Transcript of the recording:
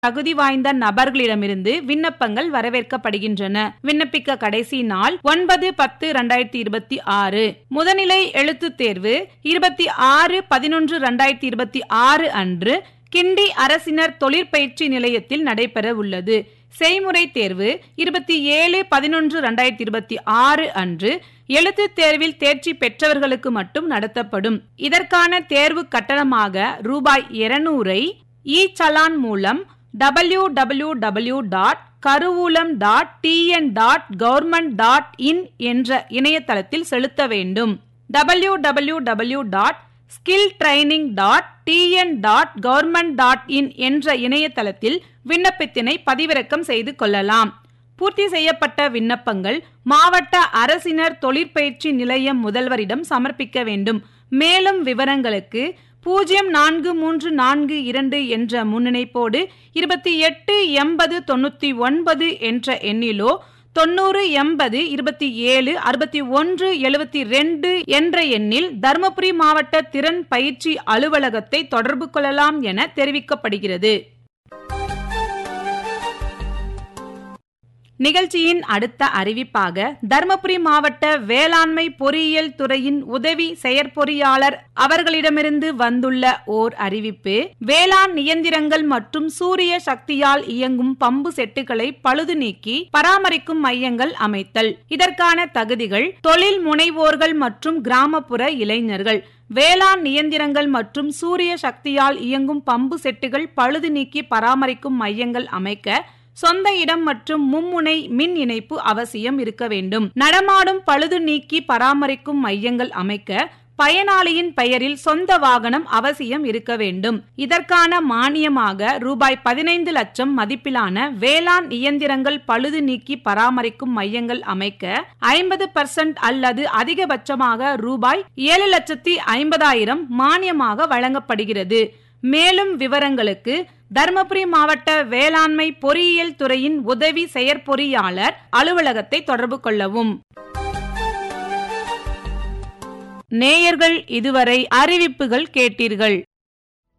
தகுதி வாய்ந்த நபர்களிடமிருந்து விண்ணப்பங்கள் வரவேற்கப்படுகின்றன விண்ணப்பிக்க கடைசி நாள் ஒன்பது பத்து இரண்டாயிரத்தி இருபத்தி ஆறு முதநிலை எழுத்துத் தேர்வு இருபத்தி ஆறு பதினொன்று இரண்டாயிரத்தி இருபத்தி ஆறு அன்று கிண்டி அரசினர் தொழிற்பயிற்சி நிலையத்தில் நடைபெற உள்ளது செய்முறை தேர்வு இருபத்தி ஏழு பதினொன்று இரண்டாயிரத்தி இருபத்தி ஆறு அன்று எழுத்துத் தேர்வில் தேர்ச்சி பெற்றவர்களுக்கு மட்டும் நடத்தப்படும் இதற்கான தேர்வு கட்டணமாக ரூபாய் இருநூறை இ சலான் மூலம் டபிள்யூ டபிள்யூ டபிள்யூ டாட் கருவூலம் dot TN dot government dot in என்ற இணையதளத்தில் செலுத்த வேண்டும் W W W dot skill training dot TN dot government dot in என்ற இணையதளத்தில் விண்ணப்பத்தினை பதிவிறக்கம் செய்து கொள்ளலாம் பூர்த்தி செய்யப்பட்ட விண்ணப்பங்கள் மாவட்ட அரசினர் தொழிற்பயிற்சி நிலையம் முதல்வரிடம் சமர்ப்பிக்க வேண்டும் மேலும் விவரங்களுக்கு பூஜ்ஜியம் நான்கு மூன்று நான்கு இரண்டு என்ற முன்னிணைப்போடு இருபத்தி எட்டு எண்பது தொண்ணூத்தி ஒன்பது என்ற எண்ணிலோ தொண்ணூறு எண்பது இருபத்தி ஏழு அறுபத்தி ஒன்று எழுபத்தி ரெண்டு என்ற எண்ணில் தருமபுரி மாவட்ட திறன் பயிற்சி அலுவலகத்தை தொடர்பு கொள்ளலாம் என தெரிவிக்கப்படுகிறது நிகழ்ச்சியின் அடுத்த அறிவிப்பாக தருமபுரி மாவட்ட வேளாண்மை பொறியியல் துறையின் உதவி செயற்பொறியாளர் அவர்களிடமிருந்து வந்துள்ள ஓர் அறிவிப்பு வேளாண் இயந்திரங்கள் மற்றும் சூரிய சக்தியால் இயங்கும் பம்பு செட்டுகளை பழுது நீக்கி பராமரிக்கும் மையங்கள் அமைத்தல் இதற்கான தகுதிகள் தொழில் முனைவோர்கள் மற்றும் கிராமப்புற இளைஞர்கள் வேளாண் இயந்திரங்கள் மற்றும் சூரிய சக்தியால் இயங்கும் பம்பு செட்டுகள் பழுது நீக்கி பராமரிக்கும் மையங்கள் அமைக்க சொந்த இடம் மற்றும் மும்முனை மின் இணைப்பு அவசியம் இருக்க வேண்டும் நடமாடும் பழுது நீக்கி பராமரிக்கும் மையங்கள் அமைக்க பயனாளியின் பெயரில் சொந்த வாகனம் அவசியம் இருக்க வேண்டும் இதற்கான மானியமாக ரூபாய் பதினைந்து லட்சம் மதிப்பிலான வேளாண் இயந்திரங்கள் பழுது நீக்கி பராமரிக்கும் மையங்கள் அமைக்க ஐம்பது பர்சன்ட் அல்லது அதிகபட்சமாக ரூபாய் ஏழு லட்சத்தி ஐம்பதாயிரம் மானியமாக வழங்கப்படுகிறது மேலும் விவரங்களுக்கு தருமபுரி மாவட்ட வேளாண்மை பொறியியல் துறையின் உதவி செயற்பொறியாளர் அலுவலகத்தை தொடர்பு கொள்ளவும் நேயர்கள் இதுவரை அறிவிப்புகள் கேட்டீர்கள்